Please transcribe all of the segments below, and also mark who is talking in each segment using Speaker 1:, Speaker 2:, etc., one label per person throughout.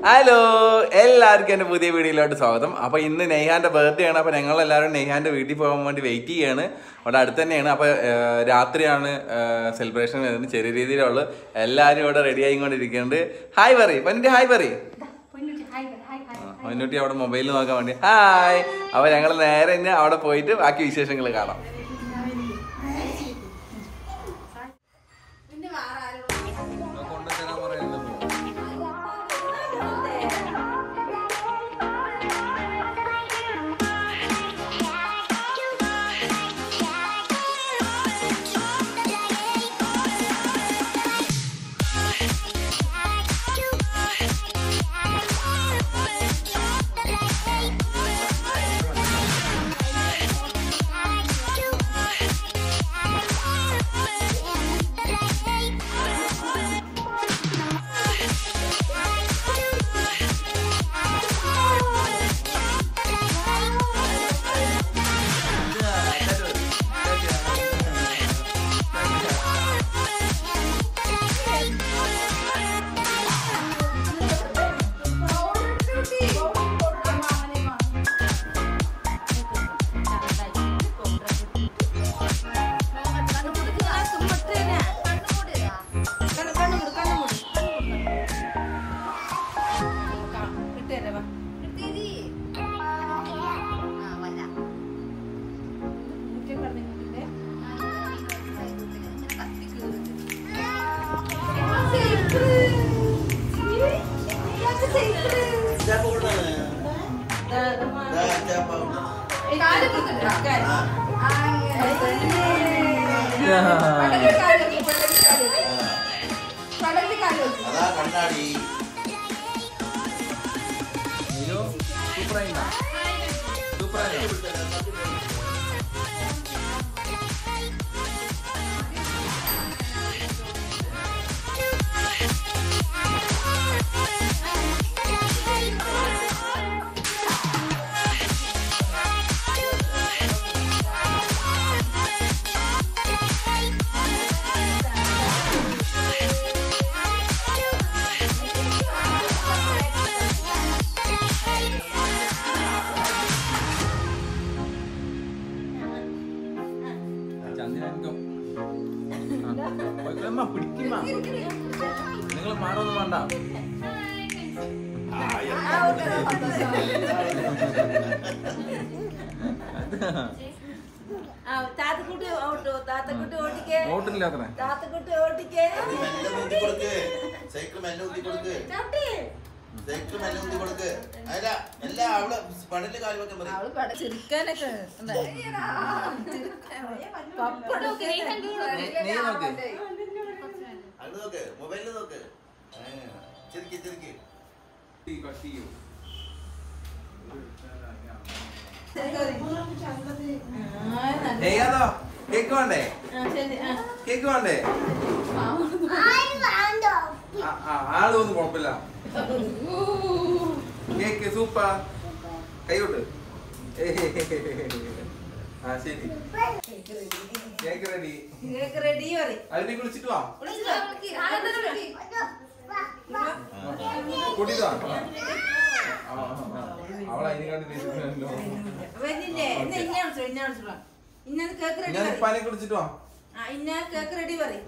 Speaker 1: Hello എല്ലാവർക്കും എൻ്റെ പുതിയ വീഡിയോയിലോട്ട് സ്വാഗതം അപ്പോൾ ഇന്ന് നെയ്ഹാൻ്റെ ബർത്ത്ഡേ ആണ് അപ്പോൾ ഞങ്ങൾ എല്ലാവരും നെയ്ഹാൻ്റെ വീട്ടിൽ പോകാൻ വേണ്ടി വെയിറ്റ് ചെയ്യാണ് അവിടെ അടുത്ത് തന്നെയാണ് അപ്പോൾ രാത്രിയാണ് സെലിബ്രേഷൻ വരുന്നത് ചെറിയ രീതിയിലുള്ള എല്ലാവരും ഇവിടെ റെഡി ആയിക്കൊണ്ടിരിക്കുന്നുണ്ട് ഹായ് പറയും പന്നിട്ട് ഹായ് പറയും മഞ്ഞുട്ടി അവിടെ മൊബൈലിൽ നോക്കാൻ വേണ്ടി ഹായ് അപ്പോൾ ഞങ്ങൾ നേരെ തന്നെ അവിടെ പോയിട്ട് ബാക്കി വിശേഷങ്ങൾ കാണാം
Speaker 2: അതാ കണ്ണാടി
Speaker 1: നിങ്ങൾ മാറൊന്നും വേണ്ട
Speaker 3: താത്തക്കുട്ടി ഓട്ടോ താത്തക്കുട്ടി ഓടിക്കേ
Speaker 1: വോട്ടില്ല അത്ര
Speaker 3: താത്തക്കുട്ടി ഓടിക്കേ
Speaker 2: മെല്ലെ ഊതി കൊടുക്ക് സൈക്കിൾ മെല്ലെ ഊതി കൊടുക്ക്
Speaker 3: ചവിട്ടി.
Speaker 2: സൈക്കിൾ മെല്ലെ ഊതി കൊടുക്ക് അല്ല എല്ലാ അവള് പടല് കാല് വെക്കാൻ പറയും
Speaker 3: അവള് പട ചിരിക്കാനൊക്കെ ഉണ്ട്. പപ്പടമൊക്കെ
Speaker 1: നീ നോക്ക്
Speaker 2: അത് നോക്ക് മൊബൈലിൽ നോക്ക് ആ, ചിരിക്ക് ചിരിക്ക്
Speaker 3: ആ, നല്ല-
Speaker 1: ഏതോ കേക്ക് വേണ്ടേ
Speaker 3: ആ, ശരി, ആ.
Speaker 1: കേക്ക് വേണ്ടേ ആ, ആ, ആള് ഒന്നും കുഴപ്പമില്ല കേക്ക് സൂപ്പർ കൈവിട്ട് ആ ശരി കേക്ക് റെഡി
Speaker 3: കേക്ക് റെഡി പറയും
Speaker 1: അതിനെ കുളിച്ചിട്ട് വാ
Speaker 3: വിളിച്ചിട്ടോ? ആ, എന്നാ വിളി.
Speaker 1: കൂട്ടിട്ട് വാ ആ, ആ, ആ. അവൾ അതിനെ കണ്ടിട്ട്
Speaker 3: വരുന്നില്ലേ എന്നാ ഇന്നെ വിളിച്ചോ ഇന്നെ വിളിച്ചോ ഇന്നത് കേക്ക് റെഡി
Speaker 1: ഞാൻ
Speaker 3: പറയും
Speaker 1: ഉപ്പാനെ കുളിച്ചിട്ട് വാ
Speaker 3: ആ ഇന്ന കേക്ക് റെഡി പറയും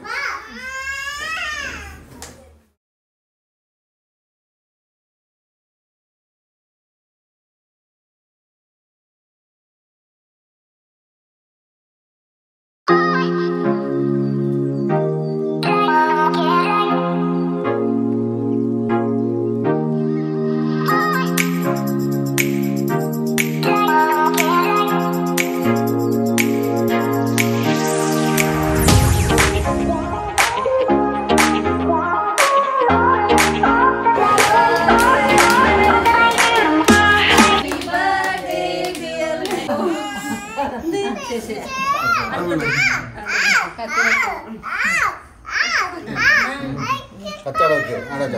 Speaker 2: കച്ചവടം വെക്ക് അടച്ചാ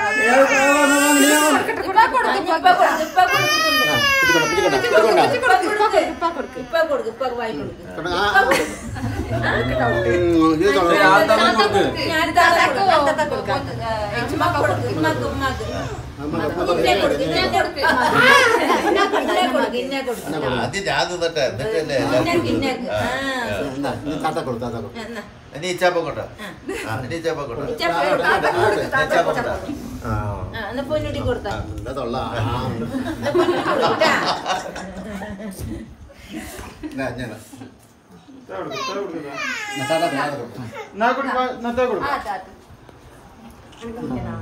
Speaker 3: ഇപ്പൊ കൊടുക്ക്, ഇപ്പൊ കൊടുക്ക്, ഇപ്പൊ കൊടുക്കുന്നുണ്ട്.
Speaker 2: ആ, പിടിക്കണ്ട പിടിക്കണ്ട പിടിക്കണ്ട
Speaker 3: ഇപ്പൊ കൊടുക്ക്, ഇപ്പൊ കൊടുക്ക്, ഇപ്പൊ കൊടുക്ക്, ഇപ്പൊ വായി കൊടുക്ക്.
Speaker 2: ആ,
Speaker 3: ഇപ്പൊ കൊടുക്ക്.
Speaker 4: ഇത് തുടങ്ങി.
Speaker 3: ഞാൻ താത്താക്ക് താത്താക്ക് കൊടുക്കാം. ഉമ്മാക്ക് കൊടുക്ക്, ഉമ്മാക്ക്, ഉമ്മാക്ക്. ഇന്നെ കൊടുക്ക്, ഇന്നെ കൊടുക്ക്. ഇന്നെ കൊടുക്ക്, ഇന്നെ കൊടുക്ക്.
Speaker 2: ആദ്യം ഞാൻ തിന്നട്ടെ എന്നിട്ടല്ലേ
Speaker 3: ഇന്നേക്ക്, ഇന്നേക്ക്. ആ.
Speaker 4: എന്നാ, ഇനി താത്ത കൊടു, താത്ത കൊടു.
Speaker 3: എന്നാ.
Speaker 2: ഇനി ഇച്ചാപ്പ കൊണ്ടോ ആ ഇനി ഇച്ചാപ്പ കൊണ്ടോ
Speaker 3: ഇച്ചാപ്പ കൊടുക്ക്, താത്താക്ക് കൊടുക്ക്, താത്താക്ക് കൊടുക്ക്.
Speaker 4: ആ.
Speaker 3: ആ, എന്നാ പൊന്നുട്ടി കൊടുത്താ
Speaker 4: ആ, നല്ല തൊള്ള. ആ.
Speaker 3: എന്നാ പൊന്നുട്ടി കൊടുക്കട്ടാ.
Speaker 4: ഇതാ, ഇങ്ങനെ. എന്നാ, താത്ത കൊടു, താത്ത കൊടു.
Speaker 3: ആ, താത്ത. എനിക്ക് കുടിക്കണോ?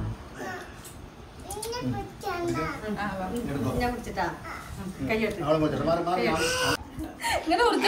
Speaker 3: ആ, വാ. ഞാൻ കുടിച്ചിട്ടാ കയ്യോട്ട്
Speaker 4: അവളെ കൊണ്ടുവരട്ടെ. മാറി, മാറി, മാറി.
Speaker 3: ഇങ്ങനെ കുടിച്ചു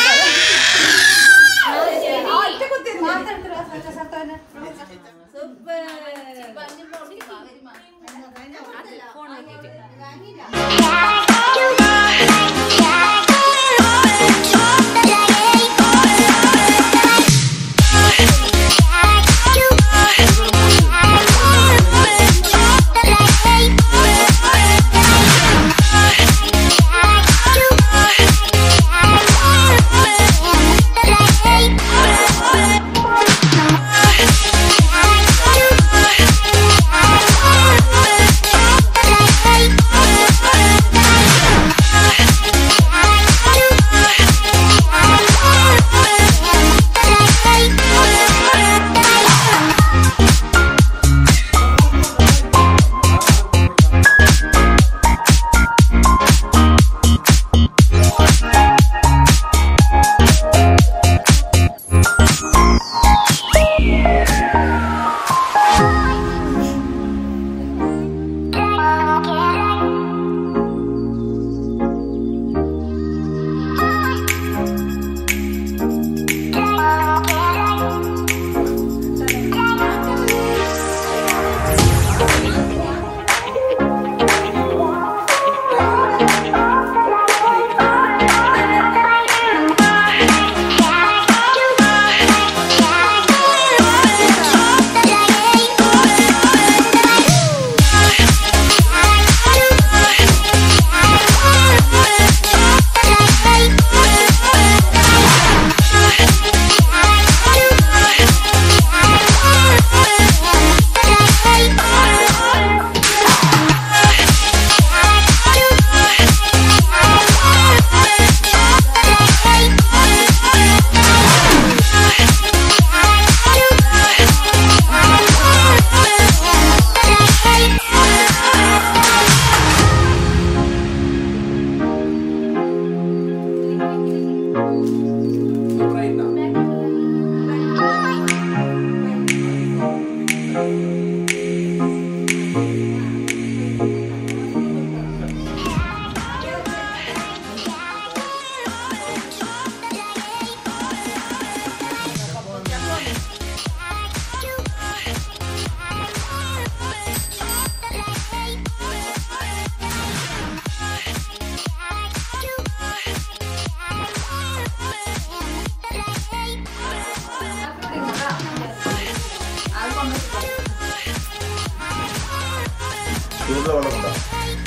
Speaker 2: ചൂടുള്ള വെള്ളം കൊണ്ടോ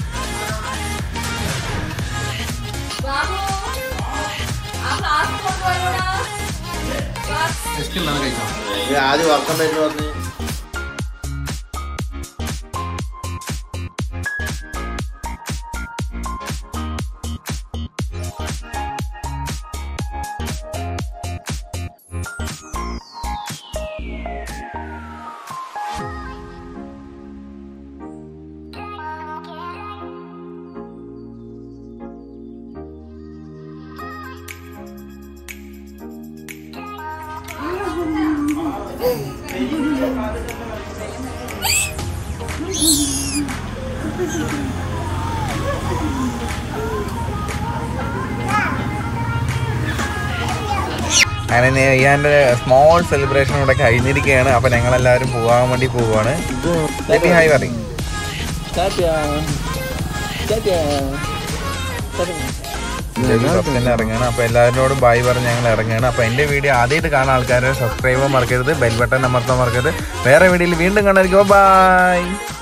Speaker 2: ഇത് ആദ്യം വർക്കണ്ടായിട്ട് പറഞ്ഞു
Speaker 1: അങ്ങനെ നെയ്യാൻ്റെ സ്മോൾ സെലിബ്രേഷൻ ഇവിടെ കഴിഞ്ഞിരിക്കുകയാണ് അപ്പോൾ ഞങ്ങളെല്ലാവരും പോകാൻ വേണ്ടി പോവുകയാണ് ഹാപ്പി ഹായ് പറയും തന്നെ ഇറങ്ങുകയാണ് അപ്പോൾ എല്ലാവരോടും ബായ് പറഞ്ഞ് ഞങ്ങൾ ഇറങ്ങുകയാണ് അപ്പോൾ എൻ്റെ വീഡിയോ ആദ്യമായിട്ട് കാണാൻ ആൾക്കാരെ സബ്സ്ക്രൈബ് മറക്കരുത് ബെൽ ബട്ടൺ അമർത്താൻ മറക്കരുത് വേറെ വീഡിയോയിൽ വീണ്ടും കാണാതിരിക്കും ബൈ